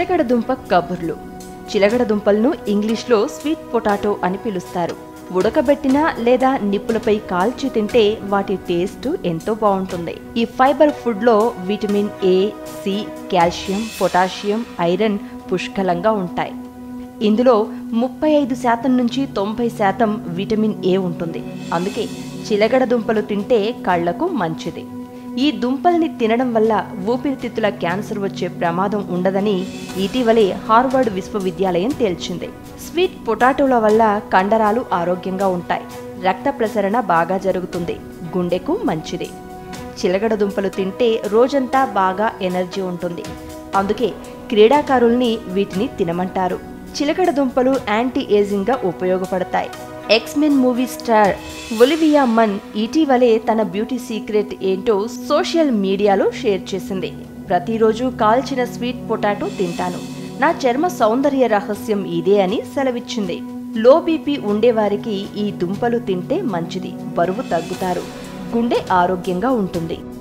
చిలకడ దుంప కబుర్లు చిలకడ దుంపలను ఇంగ్లీష్లో స్వీట్ పొటాటో అని పిలుస్తారు ఉడకబెట్టిన లేదా నిప్పులపై కాల్చి తింటే వాటి టేస్ట్ ఎంతో బాగుంటుంది ఈ ఫైబర్ ఫుడ్లో vitamin A C calcium potassium iron పుష్కలంగా ఉంటాయి ఇందులో ముప్పై ఐదు శాతం నుంచి తొంభై శాతం విటమిన్ ఏ ఉంటుంది అందుకే చిలగడ దుంపలు తింటే కళ్లకు మంచిది ఈ దుంపల్ని తినడం వల్ల ఊపిరితిత్తుల క్యాన్సర్ వచ్చే ప్రమాదం ఉండదని ఇటీవలే హార్వర్డ్ విశ్వవిద్యాలయం తేల్చింది స్వీట్ పొటాటోల వల్ల కండరాలు ఆరోగ్యంగా ఉంటాయి రక్త ప్రసరణ బాగా జరుగుతుంది గుండెకు మంచిది చిలగడ దుంపలు తింటే రోజంతా బాగా ఎనర్జీ ఉంటుంది అందుకే క్రీడాకారుల్ని వీటిని తినమంటారు చిలకడ దుంపలు యాంటీ ఏజింగ్ గా ఉపయోగపడతాయి X-Men movie star Olivia Munn ఇటీవలే తన బ్యూటీ సీక్రెట్ ఏంటో సోషల్ మీడియాలో షేర్ చేసింది ప్రతిరోజు కాల్చిన స్వీట్ పొటాటో తింటాను నా చర్మ సౌందర్య రహస్యం ఇదే అని సెలవిచ్చింది లో బీపీ ఉండేవారికి ఈ దుంపలు తింటే మంచిది బరువు తగ్గుతారు గుండె ఆరోగ్యంగా ఉంటుంది